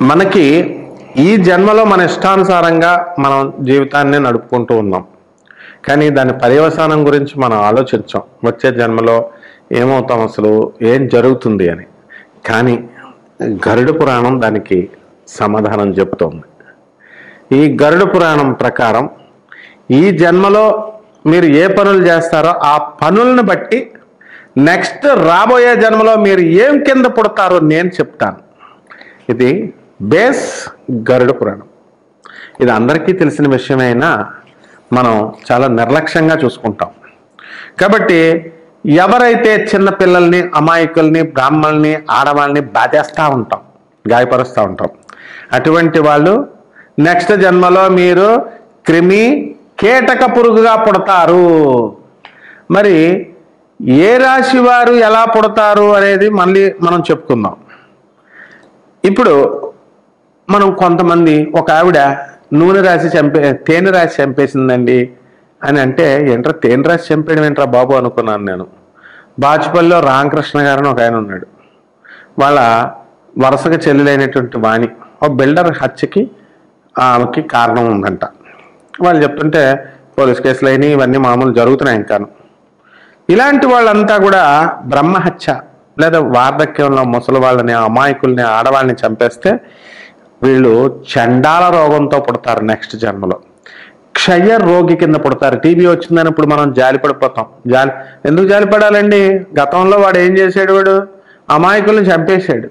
మనకి ఈ జన్మలో మన ఇష్టానుసారంగా మనం జీవితాన్ని నడుపుకుంటూ ఉన్నాం కానీ దాని పర్యవసానం గురించి మనం ఆలోచించాం వచ్చే జన్మలో ఏమవుతాం అసలు ఏం జరుగుతుంది అని కానీ గరుడ పురాణం దానికి సమాధానం చెప్తోంది ఈ గరుడ పురాణం ప్రకారం ఈ జన్మలో మీరు ఏ పనులు చేస్తారో ఆ పనులను బట్టి నెక్స్ట్ రాబోయే జన్మలో మీరు ఏం కింద పుడతారో నేను చెప్తాను ఇది బేస్ గరుడ పురాణం ఇది అందరికీ తెలిసిన విషయమైనా మనం చాలా నిర్లక్ష్యంగా చూసుకుంటాం కాబట్టి ఎవరైతే చిన్న పిల్లల్ని అమాయకుల్ని బ్రాహ్మణుల్ని ఆడవాళ్ళని బాధేస్తూ ఉంటాం గాయపరుస్తూ ఉంటాం అటువంటి వాళ్ళు నెక్స్ట్ జన్మలో మీరు క్రిమి కీటక పురుగుగా పుడతారు మరి ఏ రాశి వారు ఎలా పుడతారు అనేది మళ్ళీ మనం చెప్పుకుందాం ఇప్పుడు మనం కొంతమంది ఒక ఆవిడ నూనె రాసి చంపే తేనె రాసి చంపేసిందండి అని అంటే ఏంట్రా తేనె రాసి చంపేయడం ఏంట్రా బాబు అనుకున్నాను నేను బాచుపల్లిలో రామకృష్ణ గారు అని ఒక ఆయన ఉన్నాడు వాళ్ళ వరుసగా చెల్లెలైనటువంటి వాణి ఒక బిల్డర్ హత్యకి ఆమెకి కారణం ఉందంట వాళ్ళు చెప్తుంటే పోలీస్ కేసులు అయినాయి ఇవన్నీ మామూలు జరుగుతున్నాయి ఇంకాను ఇలాంటి వాళ్ళంతా కూడా బ్రహ్మహత్య లేదా వార్ధక్యంలో ముసలి వాళ్ళని అమాయకుల్ని ఆడవాళ్ళని చంపేస్తే వీళ్ళు చండాల రోగంతో పుడతారు నెక్స్ట్ జన్మలో క్షయ రోగి కింద పుడతారు టీబీ వచ్చిందని ఇప్పుడు మనం జాలి పడిపోతాం జాలి ఎందుకు జాలి పడాలండి గతంలో వాడు ఏం చేశాడు వాడు అమాయకుల్ని చంపేశాడు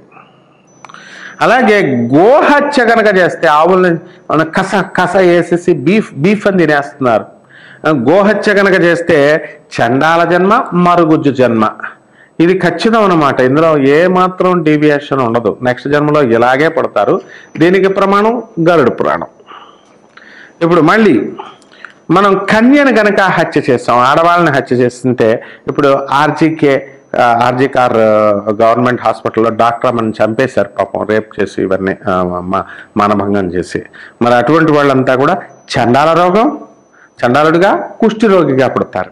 అలాగే గోహత్య కనుక చేస్తే ఆవుల్ని మన కస కస వేసేసి బీఫ్ బీఫ్ అని తినేస్తున్నారు గోహత్య కనుక చేస్తే చండాల జన్మ మరుగుజ్జు జన్మ ఇది ఖచ్చితం అన్నమాట ఇందులో ఏ మాత్రం డీవియేషన్ ఉండదు నెక్స్ట్ జన్మలో ఇలాగే పడతారు దీనికి ప్రమాణం గరుడు పురాణం ఇప్పుడు మళ్ళీ మనం కన్యను గనక హత్య చేస్తాం ఆడవాళ్ళని హత్య చేస్తుంటే ఇప్పుడు ఆర్జీకే ఆర్జీకార్ గవర్నమెంట్ హాస్పిటల్లో డాక్టర్ అమ్మని చంపేశారు పాపం రేప్ చేసి ఇవన్నీ ఆ, మ- మానభంగం చేసి మరి అటువంటి వాళ్ళంతా కూడా చండాల రోగం చండాలుడిగా కుష్టి రోగిగా పుడతారు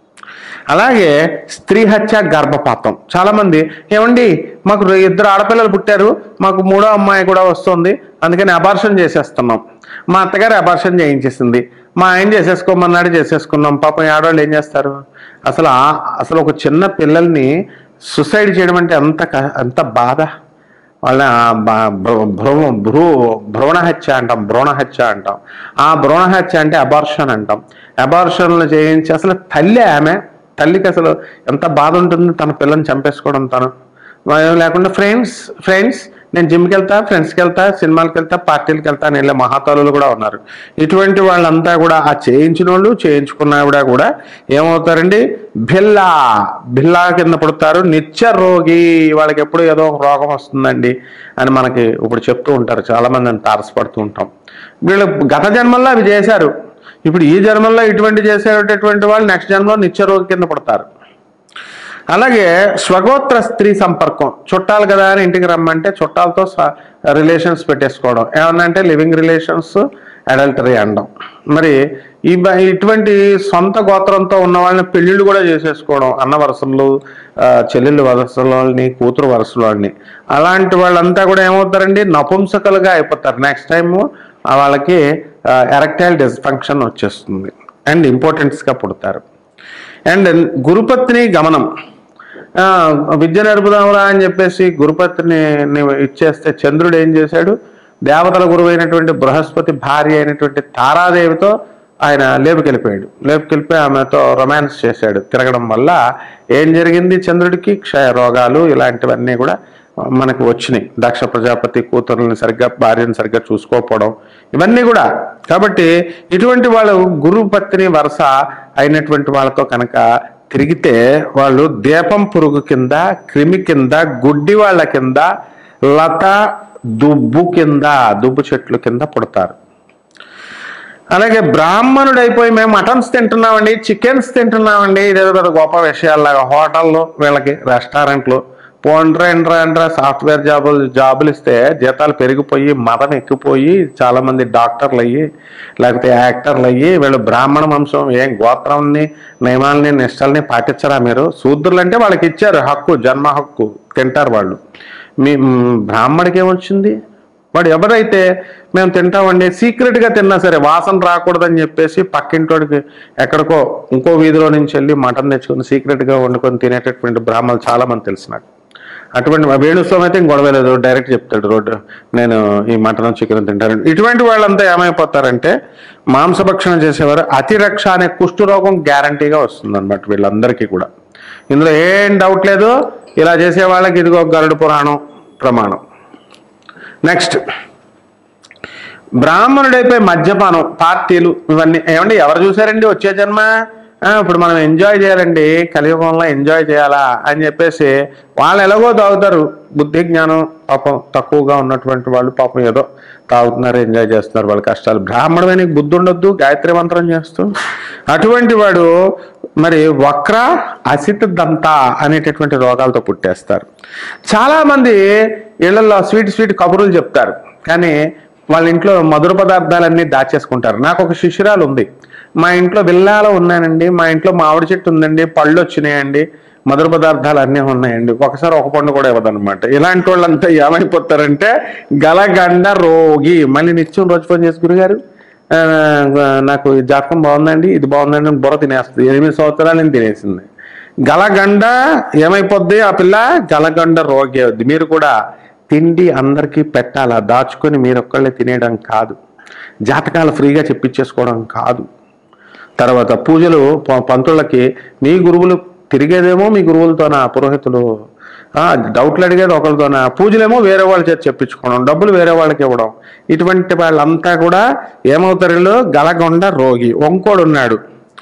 అలాగే స్త్రీ హత్య గర్భపాతం చాలా మంది ఏమండి మాకు రె- ఇద్దరు ఆడపిల్లలు పుట్టారు మాకు మూడో అమ్మాయి కూడా వస్తుంది అందుకని అబార్షన్ చేసేస్తున్నాం మా అత్తగారు అబార్షన్ చేయించేసింది మా ఆయన చేసేసుకోమన్నాడు చేసేసుకున్నాం పాపం ఈ ఆడవాళ్ళు ఏం చేస్తారు అసలు ఆ- అసలు ఒక చిన్న పిల్లల్ని సుసైడ్ చేయడం అంటే ఎంత క- ఎంత బాధ వాళ్ళ బ- భ్రూ భ్రూ- భ్రూ భ్రూణ హత్య అంటాం భ్రూణ హత్య అంటాం ఆ భ్రూణ హత్య అంటే అబార్షన్ అంటాం అబార్షన్లు చేయించి అసలు తల్లి ఆమె తల్లికి అసలు ఎంత బాధ ఉంటుంది తన పిల్లని చంపేసుకోవడం తను ఏం లేకుండా ఫ్రెండ్స్ ఫ్రెండ్స్ నేను జిమ్కి వెళ్తా ఫ్రెండ్స్కి వెళ్తా సినిమాలకు వెళ్తా పార్టీలకు వెళ్తా అని వెళ్ళే మహాతలులు కూడా ఉన్నారు ఇటువంటి వాళ్ళంతా కూడా ఆ చేయించిన వాళ్ళు చేయించుకున్న ఆవిడ కూడా ఏమవుతారండి భిల్లా భిల్లా కింద పుడతారు నిత్య రోగి వాళ్ళకి ఎప్పుడు ఏదో ఒక రోగం వస్తుందండి అని మనకి ఇప్పుడు చెప్తూ ఉంటారు చాలా మంది అని తారసపడుతూ ఉంటాం వీళ్ళు గత జన్మల్లో అవి చేశారు ఇప్పుడు ఈ జన్మల్లో ఇటువంటి చేసేటటువంటి వాళ్ళు నెక్స్ట్ జన్మలో నిత్య రోగి కింద పుడతారు అలాగే స్వగోత్ర స్త్రీ సంపర్కం చుట్టాలు కదా అని ఇంటికి రమ్మంటే చుట్టాలతో రిలేషన్స్ పెట్టేసుకోవడం ఏమన్నా అంటే లివింగ్ రిలేషన్స్ అడల్టరీ అనడం మరి ఈ బ- ఇటువంటి సొంత గోత్రంతో ఉన్న వాళ్ళని పెళ్ళిళ్ళు కూడా చేసేసుకోవడం అన్న వరుసలు ఆ, చెల్లెళ్ళు వరుసలని కూతురు వరుసలని అలాంటి వాళ్ళంతా కూడా ఏమవుతారండి నపుంసకలుగా అయిపోతారు నెక్స్ట్ టైం వాళ్ళకి ఎరక్టైల్ డిస్ఫంక్షన్ వచ్చేస్తుంది అండ్ ఇంపార్టెన్స్గా పుడతారు అండ్ గురుపత్ని గమనం ఆ, విద్య నడుపుదాంరా అని చెప్పేసి గురుపత్ని ని ఇచ్చేస్తే చంద్రుడు ఏం చేశాడు దేవతల గురువు అయినటువంటి బృహస్పతి భార్య అయినటువంటి తారాదేవితో ఆయన లేపుకెళ్ళిపోయాడు లేపుకెళ్ళిపోయి ఆమెతో రొమాన్స్ చేశాడు తిరగడం వల్ల ఏం జరిగింది చంద్రుడికి క్షయ రోగాలు ఇలాంటివన్నీ కూడా మనకు వచ్చినాయి దక్ష ప్రజాపతి కూతురుని సరిగ్గా భార్యను సరిగ్గా చూసుకోకపోవడం ఇవన్నీ కూడా కాబట్టి ఇటువంటి వాళ్ళు గురు పత్ని వరుస అయినటువంటి వాళ్ళతో కనుక తిరిగితే వాళ్ళు దీపం పురుగు కింద క్రిమి కింద గుడ్డి వాళ్ళ కింద లత దుబ్బు కింద దుబ్బు చెట్లు కింద పుడతారు అలాగే బ్రాహ్మణుడు అయిపోయి మేము మటన్స్ తింటున్నామండి చికెన్స్ తింటున్నామండి ఇదేదో పెద్ద గొప్ప విషయాల్లాగా హోటల్లో వీళ్ళకి రెస్టారెంట్లు పోండ్రా ఎండ్రా సాఫ్ట్వేర్ జాబులు జాబులు ఇస్తే జీతాలు పెరిగిపోయి మతం ఎక్కిపోయి చాలా మంది డాక్టర్లు అయ్యి లేకపోతే యాక్టర్లు అయ్యి వీళ్ళు బ్రాహ్మణ వంశం ఏం గోత్రాన్ని నియమాలని నిష్టల్ని పాటించరా మీరు శూద్రులు అంటే వాళ్ళకి ఇచ్చారు హక్కు జన్మ హక్కు తింటారు వాళ్ళు మీ మ్, బ్రాహ్మడికి ఏమొచ్చింది వాడు ఎవరైతే మేము తింటామండి సీక్రెట్గా తిన్నా సరే వాసన రాకూడదని చెప్పేసి పక్కింటోడికి ఎక్కడికో ఇంకో వీధిలో నుంచి వెళ్ళి మటన్ తెచ్చుకొని సీక్రెట్గా వండుకొని తినేటటువంటి బ్రాహ్మణులు చాలా మంది తెలుసు నాకు అటువంటి మా వేణుస్వామి అయితే గొడవ లేదు డైరెక్ట్ చెప్తాడు రోడ్డు నేను ఈ మటన్ చికెన్ తింటాను ఇటువంటి వాళ్ళంతా ఏమైపోతారంటే మాంసభక్షణ చేసేవారు అతిరక్ష అనే కుష్టు రోగం గ్యారంటీగా వస్తుంది అనమాట వీళ్ళందరికీ కూడా ఇందులో ఏం డౌట్ లేదు ఇలా చేసే వాళ్ళకి ఇదిగో గరుడు పురాణం ప్రమాణం నెక్స్ట్ బ్రాహ్మణుడైపోయి మద్యపానం పార్టీలు ఇవన్నీ ఏమండి ఎవరు చూసారండి వచ్చే జన్మ ఆ, ఇప్పుడు మనం ఎంజాయ్ చేయాలండి కలియుగంలో ఎంజాయ్ చేయాలా అని చెప్పేసి వాళ్ళు ఎలాగో తాగుతారు బుద్ధి జ్ఞానం పాపం తక్కువగా ఉన్నటువంటి వాళ్ళు పాపం ఏదో తాగుతున్నారు ఎంజాయ్ చేస్తున్నారు వాళ్ళ కష్టాలు బ్రాహ్మణమే నీకు బుద్ధి ఉండొద్దు గాయత్రి మంత్రం చేస్తూ అటువంటి వాడు మరి వక్ర అసిత దంత అనేటటువంటి రోగాలతో పుట్టేస్తారు చాలా మంది ఇళ్లలో స్వీట్ స్వీట్ కబుర్లు చెప్తారు కానీ వాళ్ళ ఇంట్లో మధుర పదార్థాలన్నీ దాచేసుకుంటారు నాకు ఒక శిష్యురాలు ఉంది మా ఇంట్లో విల్లాలో ఉన్నానండి మా ఇంట్లో మామిడి చెట్టు ఉందండి పళ్ళు వచ్చినాయండి మధుర పదార్థాలు అన్నీ ఉన్నాయండి ఒకసారి ఒక పండు కూడా ఇవ్వదన్నమాట ఇలాంటి వాళ్ళంతా ఏమైపోతారంటే గలగండ రోగి మళ్ళీ నిత్యం రోజు ఫోన్ చేసి గురుగారు ఆ, నాకు ఈ జాతకం బాగుందండి ఇది బాగుందండి అని బుర్ర తినేస్తుంది ఎనిమిది సంవత్సరాలు నేను తినేసింది గలగండ ఏమైపోద్ది ఆ పిల్ల గలగండ రోగి అవుద్ది మీరు కూడా తిండి అందరికీ పెట్టాలా దాచుకొని మీరు ఒక్కళ్ళే తినేయడం కాదు జాతకాలు ఫ్రీగా చెప్పించేసుకోవడం కాదు తర్వాత పూజలు ప- పంతులకి మీ గురువులు తిరిగేదేమో మీ గురువులతోనా పురోహితులు ఆ, డౌట్లు అడిగేది ఒకరితోనా పూజలేమో వేరే వాళ్ళ చేతి చెప్పించుకోవడం డబ్బులు వేరే వాళ్ళకి ఇవ్వడం ఇటువంటి వాళ్ళంతా కూడా ఏమవుతారు వీళ్ళు గలగొండ రోగి వంకోడు ఉన్నాడు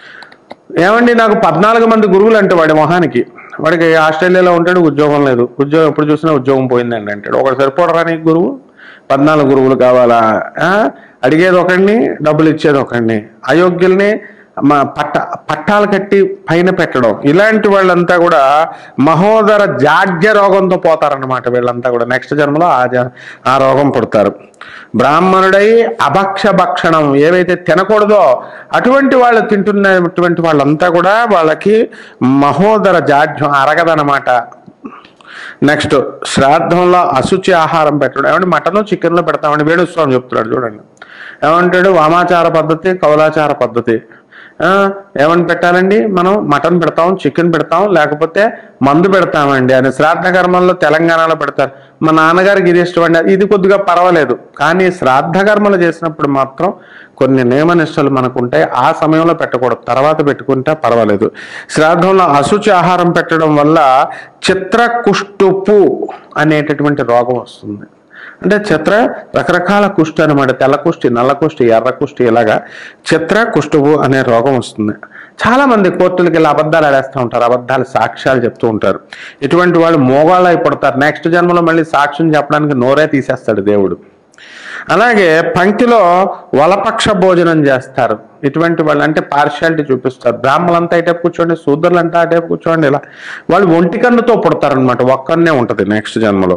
ఏమండి నాకు పద్నాలుగు మంది గురువులు అంటే వాడి మొహానికి వాడికి ఆస్ట్రేలియాలో ఉంటాడు ఉద్యోగం లేదు ఉద్యోగం ఎప్పుడు చూసినా ఉద్యోగం పోయిందండి అంటాడు ఒకడు సరిపోడరా నీకు గురువు పద్నాలుగు గురువులు కావాలా ఆ? అడిగేది ఒకడిని డబ్బులు ఇచ్చేది ఒకడిని అయోగ్యుల్ని మా పట్ట పట్టాలు కట్టి పైన పెట్టడం ఇలాంటి వాళ్ళంతా కూడా మహోదర జాడ్య రోగంతో పోతారన్నమాట వీళ్ళంతా కూడా నెక్స్ట్ జన్మలో ఆ జ ఆ రోగం పుడతారు బ్రాహ్మణుడై అభక్ష భక్షణం ఏవైతే తినకూడదో అటువంటి వాళ్ళు తింటున్నటువంటి వాళ్ళంతా కూడా వాళ్ళకి మహోదర జాడ్యం అరగదనమాట నెక్స్ట్ శ్రాద్ధంలో అశుచి ఆహారం పెట్టడం ఏమంటే మటన్ చికెన్లో పెడతామని వేణుస్వామి చెప్తున్నాడు చూడండి ఏమంటాడు వామాచార పద్ధతి కౌలాచార పద్ధతి ఆ, ఏమని పెట్టాలండి మనం మటన్ పెడతాం చికెన్ పెడతాం లేకపోతే మందు పెడతామండి అని శ్రాద్ధ కర్మల్లో తెలంగాణలో పెడతారు మా నాన్నగారికి ఇది ఇష్టం అండి ఇది కొద్దిగా పర్వాలేదు కానీ శ్రాద్ధ కర్మలు చేసినప్పుడు మాత్రం కొన్ని నియమనిష్టలు మనకు ఉంటాయి ఆ సమయంలో పెట్టకూడదు తర్వాత పెట్టుకుంటే పర్వాలేదు శ్రాద్ధంలో అశుచి ఆహారం పెట్టడం వల్ల చిత్రకుష్టుపు అనేటటువంటి రోగం వస్తుంది అంటే చిత్ర రకరకాల కుష్టి అనమాట తెల్ల కుష్టి నల్ల కుష్టి ఎర్ర కుష్టి ఇలాగా చిత్ర కుష్టువు అనే రోగం వస్తుంది చాలా మంది కోర్టులకి వెళ్ళి అబద్ధాలు ఆడేస్తూ ఉంటారు అబద్ధాలు సాక్ష్యాలు చెప్తూ ఉంటారు ఇటువంటి వాళ్ళు మోగాళ్ళు అయిపోతారు నెక్స్ట్ జన్మలో మళ్ళీ సాక్ష్యం చెప్పడానికి నోరే తీసేస్తాడు దేవుడు అలాగే పంక్తిలో వలపక్ష భోజనం చేస్తారు ఇటువంటి వాళ్ళు అంటే పార్షియాలిటీ చూపిస్తారు బ్రాహ్మణులంతా ఇటేపు కూర్చోండి శూద్రులంతా అటేపు కూర్చోండి ఇలా వాళ్ళు ఒంటికన్నుతో పుడతారనమాట ఒక్కనే ఉంటుంది నెక్స్ట్ జన్మలో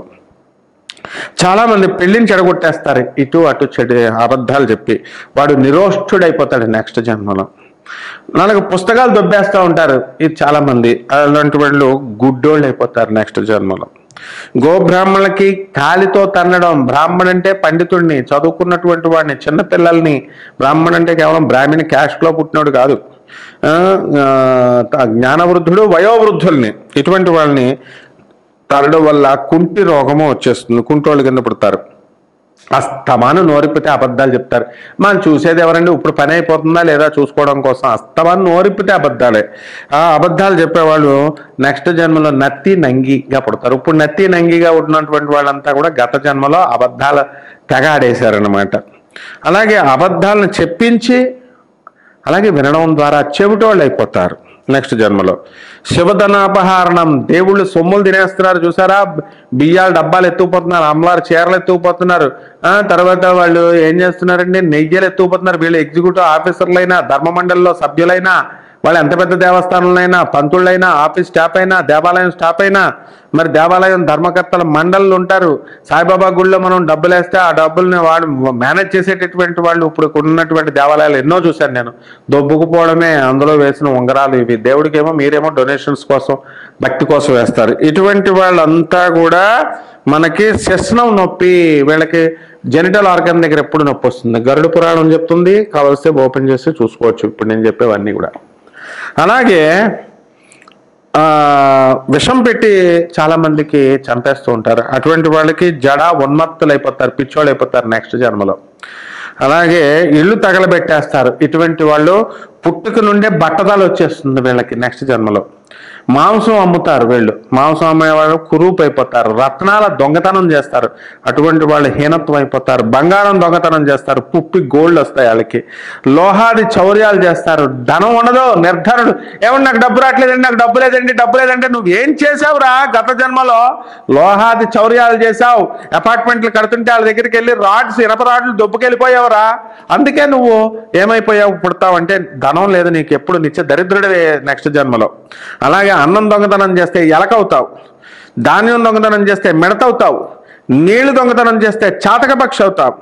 చాలా మంది పెళ్లిని చెడగొట్టేస్తారు ఇటు అటు చెడు అబద్ధాలు చెప్పి వాడు నిరోష్ఠుడైపోతాడు నెక్స్ట్ జన్మలో నాలుగు పుస్తకాలు దొబ్బేస్తూ ఉంటారు ఇది చాలా మంది అలాంటి వాళ్ళు గుడ్డోళ్ళు అయిపోతారు నెక్స్ట్ జన్మలో గోబ్రాహ్మణులకి కాలితో తన్నడం బ్రాహ్మణ అంటే పండితుడిని చదువుకున్నటువంటి వాడిని చిన్నపిల్లల్ని బ్రాహ్మణ అంటే కేవలం బ్రాహ్మణి క్యాస్ట్ లో పుట్టినోడు కాదు ఆ, ఆ, జ్ఞానవృద్ధుడు వయోవృద్ధుల్ని ఇటువంటి వాళ్ళని తరడం వల్ల కుంటి రోగము వచ్చేస్తుంది కుంటోళ్ళు కింద పుడతారు అస్తమాను నోరిప్పితే అబద్ధాలు చెప్తారు మనం చూసేది ఎవరండి ఇప్పుడు పని అయిపోతుందా లేదా చూసుకోవడం కోసం అస్తమాను నోరిప్పితే అబద్ధాలే ఆ అబద్ధాలు చెప్పేవాళ్ళు నెక్స్ట్ జన్మలో నత్తి నంగిగా పుడతారు ఇప్పుడు నత్తి నంగిగా ఉన్నటువంటి వాళ్ళంతా కూడా గత జన్మలో అబద్ధాల తెగ ఆడేశారనమాట అలాగే అబద్ధాలను చెప్పించి అలాగే వినడం ద్వారా చెవిటోళ్ళు అయిపోతారు నెక్స్ట్ జన్మలో శివధనాపహరణం దేవుళ్ళు సొమ్ములు తినేస్తున్నారు చూసారా బియ్యాలు డబ్బాలు ఎత్తుకుపోతున్నారు అమ్మలారు చీరలు ఎత్తుకుపోతున్నారు ఆ తర్వాత వాళ్ళు ఏం చేస్తున్నారండి నెయ్యలు ఎత్తుకుపోతున్నారు వీళ్ళు ఎగ్జిక్యూటివ్ ఆఫీసర్లైనా ధర్మ మండలిలో సభ్యులైనా వాళ్ళు ఎంత పెద్ద దేవస్థానంలో పంతుళ్ళైనా ఆఫీస్ స్టాఫ్ అయినా దేవాలయం స్టాఫ్ అయినా మరి దేవాలయం ధర్మకర్తల మండళ్ళు ఉంటారు సాయిబాబా గుళ్ళో మనం డబ్బులు వేస్తే ఆ డబ్బుల్ని వాడు మేనేజ్ చేసేటటువంటి వాళ్ళు ఇప్పుడు ఉన్నటువంటి దేవాలయాలు ఎన్నో చూశాను నేను దొబ్బుకుపోవడమే అందులో వేసిన ఉంగరాలు ఇవి దేవుడికేమో మీరేమో డొనేషన్స్ కోసం భక్తి కోసం వేస్తారు ఇటువంటి వాళ్ళంతా కూడా మనకి శస్నం నొప్పి వీళ్ళకి జెనిటల్ ఆర్గన్ దగ్గర ఎప్పుడు నొప్పి వస్తుంది గరుడు పురాణం చెప్తుంది కావలిస్తే ఓపెన్ చేసి చూసుకోవచ్చు ఇప్పుడు నేను చెప్పేవన్నీ కూడా అలాగే ఆ, విషం పెట్టి చాలా మందికి చంపేస్తూ ఉంటారు అటువంటి వాళ్ళకి జడ ఉన్మత్తులు అయిపోతారు పిచ్చోళ్ళు అయిపోతారు నెక్స్ట్ జన్మలో అలాగే ఇల్లు తగలబెట్టేస్తారు ఇటువంటి వాళ్ళు పుట్టుక నుండే బట్టదాలు వచ్చేస్తుంది వీళ్ళకి నెక్స్ట్ జన్మలో మాంసం అమ్ముతారు వీళ్ళు మాంసం అమ్మేవాళ్ళు కురూపు అయిపోతారు రత్నాల దొంగతనం చేస్తారు అటువంటి వాళ్ళు హీనత్వం అయిపోతారు బంగారం దొంగతనం చేస్తారు పుప్పి గోల్డ్ వస్తాయి వాళ్ళకి లోహాది చౌర్యాలు చేస్తారు ధనం ఉండదు నిర్ధనుడు ఏమన్నా నాకు డబ్బు రావట్లేదండి నాకు డబ్బు లేదండి డబ్బు లేదంటే నువ్వు ఏం చేసావురా గత జన్మలో లోహాది చౌర్యాలు చేసావు అపార్ట్మెంట్లు కడుతుంటే వాళ్ళ దగ్గరికి వెళ్ళి రాడ్స్ ఇనప రాడ్లు దొబ్బుకెళ్ళిపోయావురా అందుకే నువ్వు ఏమైపోయావు పుడతావంటే ధనం లేదు నీకు ఎప్పుడు నిత్య దరిద్రుడివే నెక్స్ట్ జన్మలో అలాగే అన్నం దొంగతనం చేస్తే ఎలకవుతావు ధాన్యం దొంగతనం చేస్తే మిడతవుతావు నీళ్లు దొంగతనం చేస్తే చాతకపక్షి అవుతావు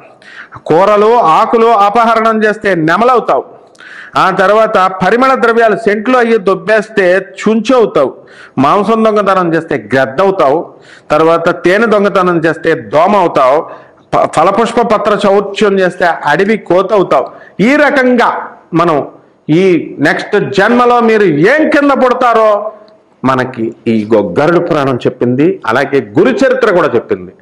కూరలు ఆకులు అపహరణం చేస్తే నెమలవుతావు ఆ తర్వాత పరిమళ ద్రవ్యాలు సెంట్లు అయ్యి దొబ్బేస్తే చుంచు అవుతావు మాంసం దొంగతనం చేస్తే గ్రద్దవుతావు తర్వాత తేనె దొంగతనం చేస్తే దోమ అవుతావు ప- ఫలపుష్ప పత్ర చౌర్యం చేస్తే అడవి కోత అవుతావు ఈ రకంగా మనం ఈ నెక్స్ట్ జన్మలో మీరు ఏం కింద పుడతారో మనకి ఈ గొ- గరుడ పురాణం చెప్పింది అలాగే గురు చరిత్ర కూడా చెప్పింది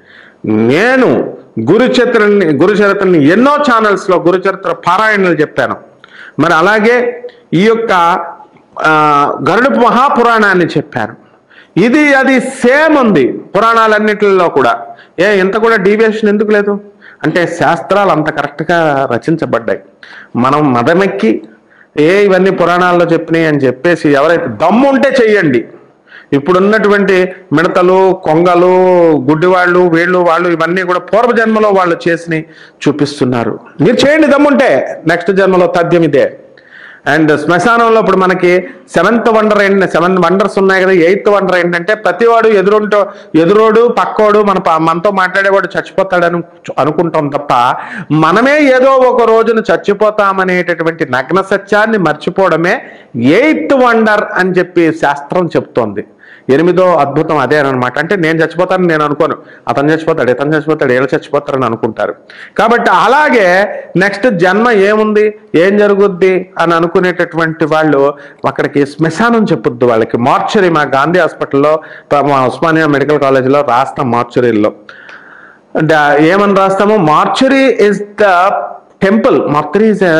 నేను గురు చరిత్రని గురు చరిత్రని ఎన్నో ఛానల్స్లో గురు చరిత్ర పారాయణలు చెప్పాను మరి అలాగే ఈ యొక్క ఆ, గరుడ మహాపురాణాన్ని చెప్పాను ఇది అది సేమ్ ఉంది పురాణాలన్నిటిలో కూడా ఏ ఇంత కూడా డీవియేషన్ ఎందుకు లేదు అంటే శాస్త్రాలు అంత కరెక్ట్గా రచించబడ్డాయి మనం మదమెక్కి ఏ ఇవన్నీ పురాణాల్లో చెప్పినాయి అని చెప్పేసి ఎవరైతే దమ్ము ఉంటే చెయ్యండి ఇప్పుడున్నటువంటి మిడతలు కొంగలు గుడ్డివాళ్ళు వీళ్ళు వాళ్ళు ఇవన్నీ కూడా పూర్వ జన్మలో వాళ్ళు చేసి చూపిస్తున్నారు మీరు చేయండి దమ్ముంటే నెక్స్ట్ జన్మలో తథ్యం ఇదే అండ్ శ్మశానంలో ఇప్పుడు మనకి సెవెంత్ వండర్ ఏంటి సెవెన్ వండర్స్ ఉన్నాయి కదా ఎయిత్ వండర్ ఏంటంటే ప్రతివాడు ఎదురుంటో ఎదురోడు పక్కోడు మన ప- మనతో మాట్లాడేవాడు చచ్చిపోతాడని అనుకుంటాం తప్ప మనమే ఏదో ఒక రోజున చచ్చిపోతామనేటటువంటి నగ్న సత్యాన్ని మర్చిపోవడమే ఎయిత్ వండర్ అని చెప్పి శాస్త్రం చెప్తోంది ఎనిమిదో అద్భుతం అదే అనమాట అంటే నేను చచ్చిపోతాను నేను అనుకోను అతను చచ్చిపోతాడు ఇతను చచ్చిపోతాడు వీళ్ళు చచ్చిపోతారని అనుకుంటారు కాబట్టి అలాగే నెక్స్ట్ జన్మ ఏముంది ఏం జరుగుద్ది అని అనుకునేటటువంటి వాళ్ళు అక్కడికి శ్మశానం చెప్పొద్దు వాళ్ళకి మార్చరీ మా గాంధీ హాస్పిటల్లో మా ఉస్మానియా మెడికల్ కాలేజీలో రాస్తాం మార్చరీల్లో ద- ఏమని రాస్తాము mortuary is the temple mortuary is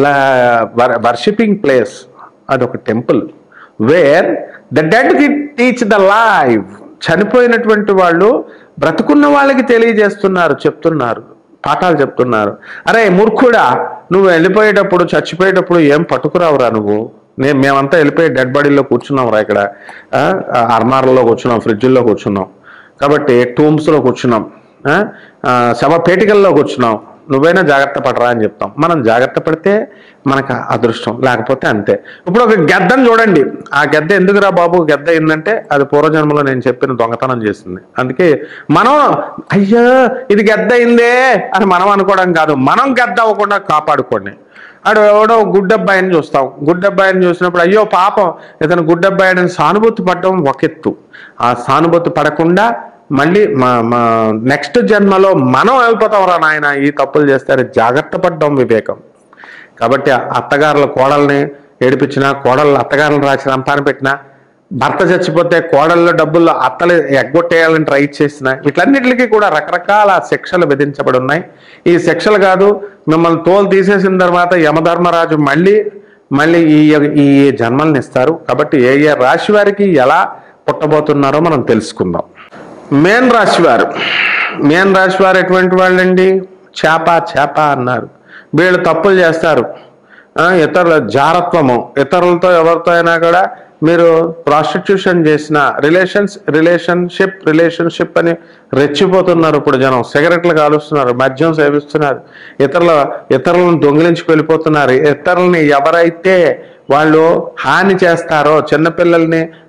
worshipping place అదొక టెంపుల్ వేర్ ద డెడ్ కి టీచ్ ద లైవ్ చనిపోయినటువంటి వాళ్ళు బ్రతుకున్న వాళ్ళకి తెలియజేస్తున్నారు చెప్తున్నారు పాఠాలు చెప్తున్నారు అరే మూర్ఖుడా నువ్వు వెళ్ళిపోయేటప్పుడు చచ్చిపోయేటప్పుడు ఏం పట్టుకురావురా నువ్వు నేను మేమంతా వెళ్ళిపోయి డెడ్ బాడీలో కూర్చున్నాం రా ఇక్కడ అర్మార్లో కూర్చున్నాం ఫ్రిడ్జ్లో కూర్చున్నాం కాబట్టి టూమ్స్ లో కూర్చున్నాం ఆ, ఆ, శవ పేటికల్లో కూర్చున్నాం నువ్వైనా జాగ్రత్త పడరా అని చెప్తాం మనం జాగ్రత్త పడితే మనకు అదృష్టం లేకపోతే అంతే ఇప్పుడు ఒక గెద్దను చూడండి ఆ గెద్ద ఎందుకురా బాబు గెద్ద ఏంటంటే అది పూర్వజన్మలో నేను చెప్పిన దొంగతనం చేసింది అందుకే మనం అయ్యో ఇది గెద్ద అయిందే అని మనం అనుకోవడం కాదు మనం గెద్ద అవ్వకుండా కాపాడుకోండి ఆడు ఎవడో గుడ్డబ్బాయిని చూస్తాం గుడ్డబ్బాయిని చూసినప్పుడు అయ్యో పాపం ఇతను గుడ్డబ్బాయిని సానుభూతి పడడం ఒక ఎత్తు ఆ సానుభూతి పడకుండా మళ్ళీ మా మా నెక్స్ట్ జన్మలో మనం వెళ్ళిపోతాం రా నాయన ఈ తప్పులు చేస్తారు జాగ్రత్త పడ్డం వివేకం కాబట్టి ఆ అత్తగారుల కోడల్ని ఏడిపించినా కోడళ్ళు అత్తగారులను రాసి రంపాన పెట్టినా భర్త చచ్చిపోతే కోడళ్ళ డబ్బుల్లో అత్తలు ఎగ్గొట్టేయాలని ట్రై చేసిన వీటన్నిటికీ కూడా రకరకాల శిక్షలు విధించబడి ఉన్నాయి ఈ శిక్షలు కాదు మిమ్మల్ని తోలు తీసేసిన తర్వాత యమధర్మరాజు మళ్ళీ మళ్ళీ ఈ ఈ జన్మల్ని ఇస్తారు కాబట్టి ఏ ఏ రాశి వారికి ఎలా పుట్టబోతున్నారో మనం తెలుసుకుందాం మేన్ రాశి వారు మేన్ రాశి వారు ఎటువంటి వాళ్ళండి చేప చేప అన్నారు వీళ్ళు తప్పులు చేస్తారు ఆ, ఇతరుల జారత్వము ఇతరులతో ఎవరితో అయినా కూడా మీరు ప్రాస్టిట్యూషన్ చేసిన రిలేషన్స్ రిలేషన్షిప్ రిలేషన్షిప్ అని రెచ్చిపోతున్నారు ఇప్పుడు జనం సిగరెట్లు కాలుస్తున్నారు మద్యం సేవిస్తున్నారు ఇతరుల ఇతరులను దొంగిలించుకు వెళ్ళిపోతున్నారు ఇతరులని ఎవరైతే వాళ్ళు హాని చేస్తారో చిన్నపిల్లల్ని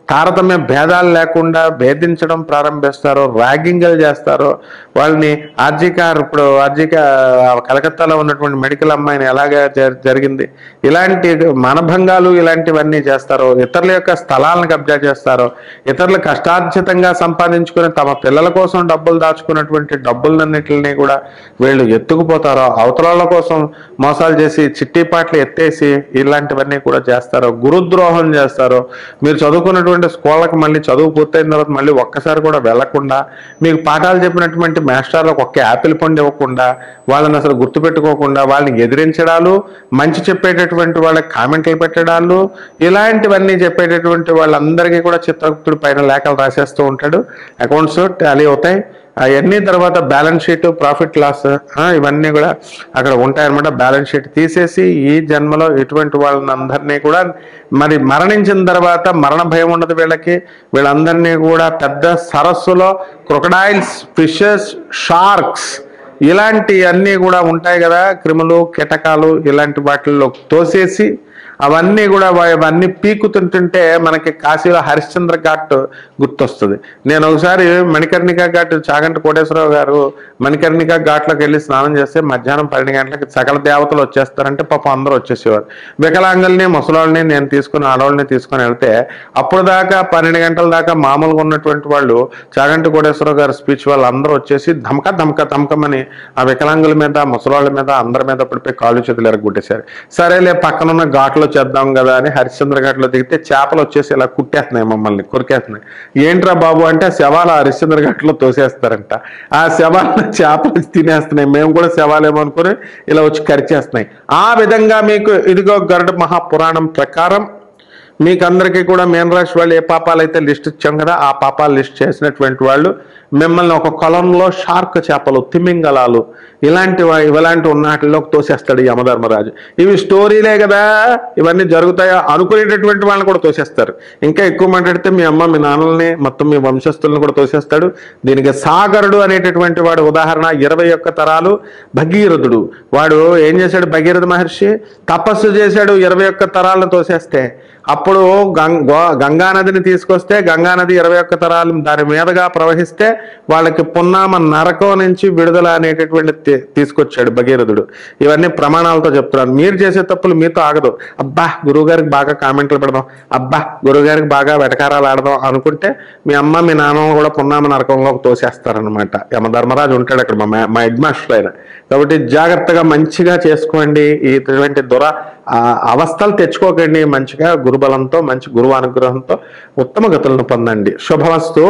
తారతమ్య భేదాలు లేకుండా భేదించడం ప్రారంభిస్తారో ర్యాగింగ్లు చేస్తారో వాళ్ళని ఆర్జికార్ ఇప్పుడు ఆర్జిక కలకత్తాలో ఉన్నటువంటి మెడికల్ అమ్మాయిని ఎలాగ జ- జరిగింది ఇలాంటి మానభంగాలు ఇలాంటివన్నీ చేస్తారో ఇతరుల యొక్క స్థలాలను కబ్జా చేస్తారో ఇతరులు కష్టార్జితంగా సంపాదించుకుని తమ పిల్లల కోసం డబ్బులు దాచుకున్నటువంటి డబ్బులన్నిటిని కూడా వీళ్ళు ఎత్తుకుపోతారో అవతలాల కోసం మోసాలు చేసి చిట్టీపాట్లు ఎత్తేసి ఇలాంటివన్నీ కూడా చేస్తారో గురుద్రోహం చేస్తారో మీరు చదువుకున్నటువంటి స్కూళ్ళకి మళ్ళీ చదువు పూర్తయిన తర్వాత మళ్ళీ ఒక్కసారి కూడా వెళ్లకుండా మీకు పాఠాలు చెప్పినటువంటి మాస్టర్లకు ఒక్క యాపిల్ పండు ఇవ్వకుండా వాళ్ళని అసలు గుర్తుపెట్టుకోకుండా వాళ్ళని ఎదిరించడాలు మంచి చెప్పేటటువంటి వాళ్ళకి కామెంట్లు పెట్టడాలు ఇలాంటివన్నీ చెప్పేటటువంటి వాళ్ళందరికీ కూడా చిత్రగుప్తుడి పైన లేఖలు రాసేస్తూ ఉంటాడు అకౌంట్స్ టాలీ అవుతాయి అవన్నీ తర్వాత బ్యాలెన్స్ షీట్ ప్రాఫిట్ లాస్ ఇవన్నీ కూడా అక్కడ ఉంటాయన్నమాట బ్యాలెన్స్ షీట్ తీసేసి ఈ జన్మలో ఇటువంటి వాళ్ళని అందరినీ కూడా మరి మరణించిన తర్వాత మరణ భయం ఉండదు వీళ్ళకి వీళ్ళందరినీ కూడా పెద్ద సరస్సులో క్రొకడైల్స్ ఫిషెస్ షార్క్స్ ఇలాంటి అన్నీ కూడా ఉంటాయి కదా క్రిములు కీటకాలు ఇలాంటి వాటిల్లో తోసేసి అవన్నీ కూడా వా- అవన్నీ పీకుతుంటుంటే మనకి కాశీలో హరిశ్చంద్ర ఘాట్ గుర్తొస్తుంది నేను ఒకసారి మణికర్ణిక ఘాట్ చాగంటి కోటేశ్వరరావు గారు మణికర్ణిక ఘాట్లోకి వెళ్ళి స్నానం చేస్తే మధ్యాహ్నం పన్నెండు గంటలకి సకల దేవతలు వచ్చేస్తారంటే పాపం అందరూ వచ్చేసేవారు వికలాంగుల్ని ముసలాళ్ళని నేను తీసుకుని ఆడవాళ్ళని తీసుకుని వెళ్తే అప్పుడు దాకా పన్నెండు గంటల దాకా మామూలుగా ఉన్నటువంటి వాళ్ళు చాగంటి కోటేశ్వరరావు గారి స్పీచ్ వాళ్ళు అందరూ వచ్చేసి ధమక ధమక ధమకమని ఆ వికలాంగుల మీద ముసలాళ్ళ మీద అందరి మీద పడిపోయి కాళ్ళు చేతులు ఎరగొట్టేశారు సరేలే పక్కనున్న ఘాట్లో చేద్దాం కదా అని హరిశ్చంద్ర ఘాట్లో దిగితే చేపలు వచ్చేసి ఇలా కుట్టేస్తున్నాయి మమ్మల్ని కొరికేస్తున్నాయి ఏంట్రా బాబు అంటే ఆ శవాలు ఆ హరిశ్చంద్ర ఘాట్లో తోసేస్తారంట ఆ శవాలను చేపలు తినేస్తున్నాయి మేము కూడా శవాలేమో అనుకుని ఇలా వచ్చి కరిచేస్తున్నాయి ఆ విధంగా మీకు ఇదిగో గరుడ మహాపురాణం ప్రకారం మీకందరికీ కూడా మీన రాశి వాళ్ళు ఏ పాపాలు అయితే లిస్ట్ ఇచ్చాం కదా ఆ పాపాలు లిస్ట్ చేసినటువంటి వాళ్ళు మిమ్మల్ని ఒక కొలంలో షార్క్ చేపలు తిమింగలాలు ఇలాంటి వా- ఇలాంటి ఉన్నటిలోకి తోసేస్తాడు ఈ యమధర్మరాజు ఇవి స్టోరీలే కదా ఇవన్నీ జరుగుతాయో అనుకునేటటువంటి వాళ్ళని కూడా తోసేస్తారు ఇంకా ఎక్కువ మాట్లాడితే మీ అమ్మ మీ నాన్నల్ని మొత్తం మీ వంశస్థులను కూడా తోసేస్తాడు దీనికి సాగరుడు అనేటటువంటి వాడు ఉదాహరణ ఇరవై ఒక్క తరాలు భగీరథుడు వాడు ఏం చేశాడు భగీరథ మహర్షి తపస్సు చేశాడు ఇరవై ఒక్క తరాలను తోసేస్తే అప్పుడు గం- గో- గంగా నదిని తీసుకొస్తే గంగా నది ఇరవై ఒక్క తరాలు దాని మీదగా ప్రవహిస్తే వాళ్ళకి పున్నామ నరకం నుంచి విడుదల అనేటటువంటి తీ- తీసుకొచ్చాడు భగీరథుడు ఇవన్నీ ప్రమాణాలతో చెప్తున్నాను మీరు చేసే తప్పులు మీతో ఆగదు అబ్బా గురువు గారికి బాగా కామెంట్లు పెడదాం అబ్బా గురువు గారికి బాగా వెటకారాలు ఆడదాం అనుకుంటే మీ అమ్మ మీ నాన్న కూడా పున్నామ నరకంలోకి తోసేస్తారనమాట యమధర్మరాజు ఉంటాడు అక్కడ మా మా- మా హెడ్ మాస్టర్ ఆయన కాబట్టి జాగ్రత్తగా మంచిగా చేసుకోండి ఈ ఇటువంటి దుర ఆ అవస్థలు తెచ్చుకోకండి మంచిగా గురుబలంతో మంచి గురువు అనుగ్రహంతో ఉత్తమ గతులను పొందండి శుభమస్తు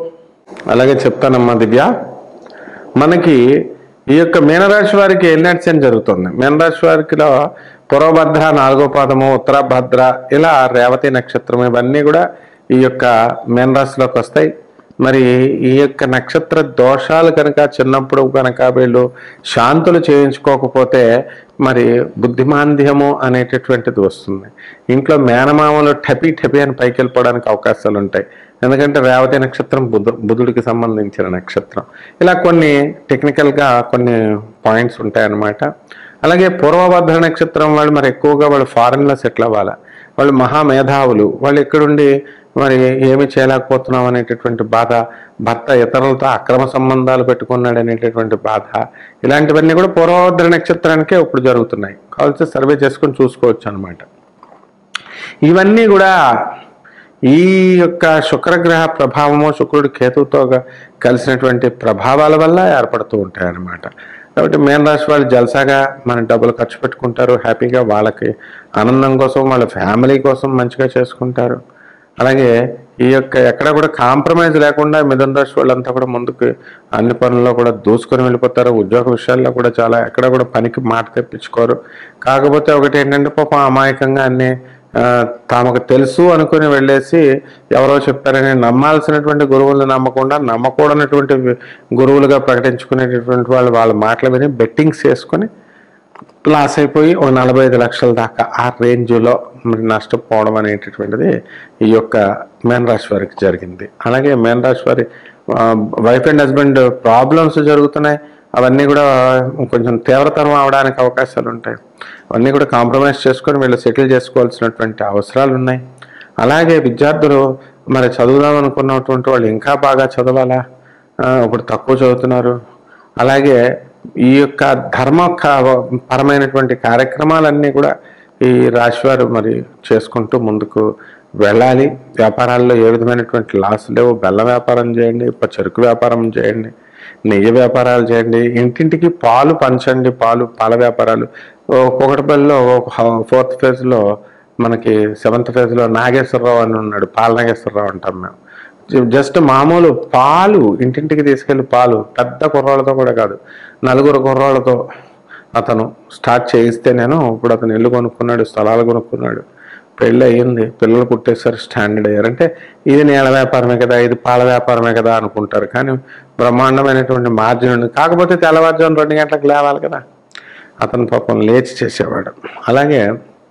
అలాగే చెప్తానమ్మా దివ్య మనకి ఈ యొక్క మీనరాశి వారికి ఎన్నట్స్ అని జరుగుతుంది మీనరాశి వారికిలో పూర్వభద్ర నాలుగో పాదము ఉత్తరభద్ర ఇలా రేవతి నక్షత్రం ఇవన్నీ కూడా ఈ యొక్క మీనరాశిలోకి వస్తాయి మరి ఈ యొక్క నక్షత్ర దోషాలు కనుక చిన్నప్పుడు కనుక వీళ్ళు శాంతులు చేయించుకోకపోతే మరి బుద్ధిమాంద్యము అనేటటువంటిది వస్తుంది ఇంట్లో మేనమామలు టపి టపి అని పైకి వెళ్ళిపోవడానికి అవకాశాలు ఉంటాయి ఎందుకంటే రేవతి నక్షత్రం బుధు బుధుడికి సంబంధించిన నక్షత్రం ఇలా కొన్ని టెక్నికల్గా కొన్ని పాయింట్స్ ఉంటాయన్నమాట అలాగే పూర్వభద్ర నక్షత్రం వాళ్ళు మరి ఎక్కువగా వాళ్ళు ఫారెన్లో సెటిల్ అవ్వాలి వాళ్ళు మహామేధావులు వాళ్ళు ఎక్కడుండి మరి ఏమి చేయలేకపోతున్నాం అనేటటువంటి బాధ భర్త ఇతరులతో అక్రమ సంబంధాలు పెట్టుకున్నాడు అనేటటువంటి బాధ ఇలాంటివన్నీ కూడా పూర్వభద్ర నక్షత్రానికే ఇప్పుడు జరుగుతున్నాయి కావాల్సి సర్వే చేసుకొని చూసుకోవచ్చు అనమాట ఇవన్నీ కూడా ఈ యొక్క శుక్రగ్రహ ప్రభావము శుక్రుడు కేతువుతో గ- కలిసినటువంటి ప్రభావాల వల్ల ఏర్పడుతూ ఉంటాయి అన్నమాట కాబట్టి మేన రాశి వాళ్ళు జల్సాగా మన డబ్బులు ఖర్చు పెట్టుకుంటారు హ్యాపీగా వాళ్ళకి ఆనందం కోసం వాళ్ళ ఫ్యామిలీ కోసం మంచిగా చేసుకుంటారు అలాగే ఈ యొక్క ఎక్కడ కూడా కాంప్రమైజ్ లేకుండా మిథున రాశి వాళ్ళంతా కూడా ముందుకు అన్ని పనుల్లో కూడా దూసుకొని వెళ్ళిపోతారు ఉద్యోగ విషయాల్లో కూడా చాలా ఎక్కడ కూడా పనికి మాట తెప్పించుకోరు కాకపోతే ఒకటి ఏంటంటే పాపం అమాయకంగా అన్ని ఆ, తమకు తెలుసు అనుకుని వెళ్ళేసి ఎవరో చెప్పారని నమ్మాల్సినటువంటి గురువులను నమ్మకుండా నమ్మకూడనటువంటి వి- గురువులుగా ప్రకటించుకునేటటువంటి వాళ్ళు వాళ్ళ మాటలు విని బెట్టింగ్స్ చేసుకొని లాస్ అయిపోయి ఒక నలభై ఐదు లక్షల దాకా ఆ రేంజ్లో మరి నష్టపోవడం అనేటటువంటిది ఈ యొక్క మేన్ రాశి వారికి జరిగింది అలాగే మేన్ రాశి వారి వైఫ్ అండ్ హస్బెండ్ ప్రాబ్లమ్స్ జరుగుతున్నాయి అవన్నీ కూడా కొంచెం తీవ్రతరం అవడానికి అవకాశాలు ఉంటాయి అవన్నీ కూడా కాంప్రమైజ్ చేసుకొని వీళ్ళు సెటిల్ చేసుకోవాల్సినటువంటి అవసరాలు ఉన్నాయి అలాగే విద్యార్థులు మరి చదువుదాం అనుకున్నటువంటి వాళ్ళు ఇంకా బాగా చదవాలా ఆ, ఇప్పుడు తక్కువ చదువుతున్నారు అలాగే ఈ యొక్క ధర్మ క- పరమైనటువంటి కార్యక్రమాలన్నీ కూడా ఈ రాశివారు మరి చేసుకుంటూ ముందుకు వెళ్ళాలి వ్యాపారాల్లో ఏ విధమైనటువంటి లాస్ లేవు బెల్లం వ్యాపారం చేయండి ప- చెరుకు వ్యాపారం చేయండి నెయ్యి వ్యాపారాలు చేయండి ఇంటింటికి పాలు పంచండి పాలు పాల వ్యాపారాలు ఒకటిపల్లిలో ఫోర్త్ ఫేజ్లో మనకి సెవెంత్ ఫేజ్లో నాగేశ్వరరావు అని ఉన్నాడు పాల నాగేశ్వరరావు అంటాం మేము జస్ట్ మామూలు పాలు ఇంటింటికి తీసుకెళ్లి పాలు పెద్ద కుర్రాళ్ళతో కూడా కాదు నలుగురు కుర్రాళ్ళతో అతను స్టార్ట్ చేయిస్తే నేను ఇప్పుడు అతను ఇల్లు కొనుక్కున్నాడు స్థలాలు కొనుక్కున్నాడు పెళ్ళి అయ్యింది పిల్లలు పుట్టేసరి స్టాండర్డ్ అయ్యారు అంటే ఇది నీళ్ళ వ్యాపారమే కదా ఇది పాల వ్యాపారమే కదా అనుకుంటారు కానీ బ్రహ్మాండమైనటువంటి మార్జిన్ ఉంది కాకపోతే తెల్లవారుజాము రెండు గంటలకు లేవాలి కదా అతను పాపం లేచి చేసేవాడు అలాగే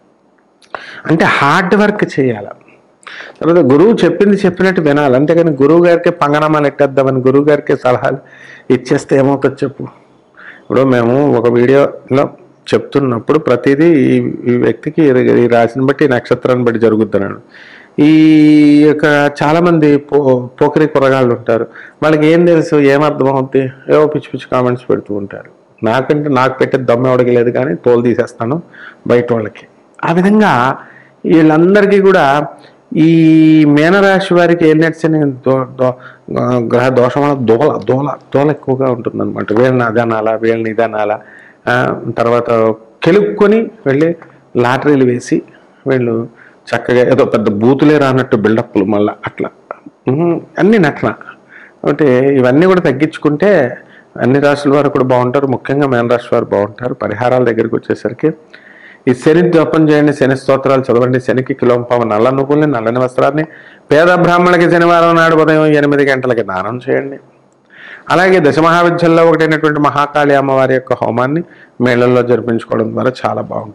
అంటే హార్డ్ వర్క్ చేయాలి తర్వాత గురువు చెప్పింది చెప్పినట్టు వినాలి అంతేగాని గురువు గారికి పంగనామాలు ఎట్టేద్దామని గురువు గారికి సలహాలు ఇచ్చేస్తే ఏమవుతుంది చెప్పు ఇప్పుడు మేము ఒక వీడియోలో చెప్తున్నప్పుడు ప్రతిదీ ఈ ఈ వ్యక్తికి ఈ- ఈ రాశిని బట్టి ఈ నక్షత్రాన్ని బట్టి జరుగుతున్నాడు ఈ యొక్క చాలామంది పో పోకరి కురగాళ్ళు ఉంటారు వాళ్ళకి ఏం తెలుసు ఏం అర్థం అవుద్ది ఏవో పిచ్చి పిచ్చి కామెంట్స్ పెడుతూ ఉంటారు నాకంటే నాకు పెట్టే దమ్మ ఎవడికి లేదు కానీ తోలు తీసేస్తాను బయట వాళ్ళకి ఆ విధంగా వీళ్ళందరికీ కూడా ఈ మీనరాశి వారికి ఏం నడిచిన దో దో గ్రహ దోషం వల్ల దోల దోల దోల ఎక్కువగా ఉంటుంది అనమాట వీళ్ళని అదనాలా వీళ్ళని ఇదనాలా ఆ, తర్వాత కెలుక్కొని వెళ్ళి లాటరీలు వేసి వీళ్ళు చక్కగా ఏదో పెద్ద బూతులే రానట్టు బిల్డప్లు మళ్ళీ అట్లా ఉహుం, అన్ని నటన కాబట్టి ఇవన్నీ కూడా తగ్గించుకుంటే అన్ని రాశుల వారు కూడా బాగుంటారు ముఖ్యంగా మేన రాశి వారు బాగుంటారు పరిహారాల దగ్గరికి వచ్చేసరికి ఈ శని జపం చేయండి శని స్తోత్రాలు చదవండి శనికి కిలోంపావ నల్ల నువ్వుల్ని నల్లని వస్త్రాన్ని పేద బ్రాహ్మణులకి శనివారం నాడు ఉదయం ఎనిమిది గంటలకి దానం చేయండి అలాగే దశమహావిద్యల్లో ఒకటైనటువంటి మహాకాళి అమ్మవారి యొక్క హోమాన్ని మేళల్లో జరిపించుకోవడం ద్వారా చాలా బాగుంటుంది